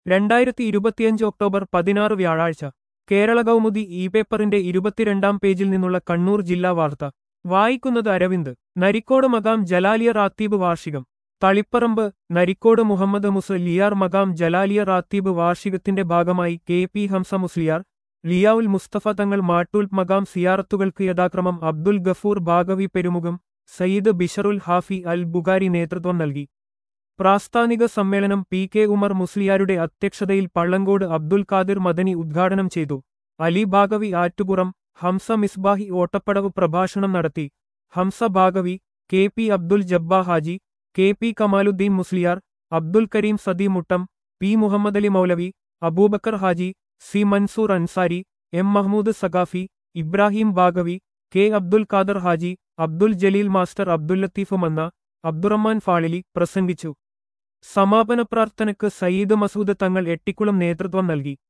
രണ്ടായിരത്തി ഇരുപത്തിയഞ്ച് ഒക്ടോബർ പതിനാറ് വ്യാഴാഴ്ച കേരള കൗമുദി ഇ പേപ്പറിന്റെ ഇരുപത്തിരണ്ടാം പേജിൽ നിന്നുള്ള കണ്ണൂർ ജില്ലാ വാർത്ത വായിക്കുന്നത് അരവിന്ദ് നരിക്കോട് മകാം ജലാലിയ റാത്തീബ് വാർഷികം തളിപ്പറമ്പ് നരിക്കോട് മുഹമ്മദ് മുസ്ലിയാർ മകാം ജലാലിയ റാത്തീബ് വാർഷികത്തിന്റെ ഭാഗമായി കെ പി ഹംസ മുസ്ലിയാർ ലിയാവുൽ മുസ്തഫ തങ്ങൾ മാട്ടൂൽ മകാം സിയാറത്തുകൾക്ക് യഥാക്രമം അബ്ദുൽ ഗഫൂർ ബാഗവി പെരുമുഖം സയ്യിദ് ബിഷറുൽ ഹാഫി അൽ ബുഖാരി നേതൃത്വം നൽകി പ്രാസ്ഥാനിക സമ്മേളനം പി കെ ഉമർ മുസ്ലിയാരുടെ അധ്യക്ഷതയിൽ പള്ളങ്കോട് അബ്ദുൽ ഖാദിർ മദനി ഉദ്ഘാടനം ചെയ്തു അലി ബാഗവി ആറ്റുപുറം ഹംസ മിസ്ബാഹി ഓട്ടപ്പടവ് പ്രഭാഷണം നടത്തി Hamza Baqavi K P Abdul Jabba Haji K P Kamaluddin Musliyar Abdul Kareem Saadi Muttam P Muhammad Ali Moulavi Abubakkar Haji C Mansoor Ansari M Mahmood Saqafi Ibrahim Baqavi K Abdul Khader Haji Abdul Jaleel master Abdul Latheef Manna Abdurahman ഫാളിലി പ്രസംഗിച്ചു സമാപന പ്രാർത്ഥനയ്ക്ക് സയ്യിദ് മസൂദ് തങ്ങൾ എട്ടിക്കുളം നേതൃത്വം നൽകി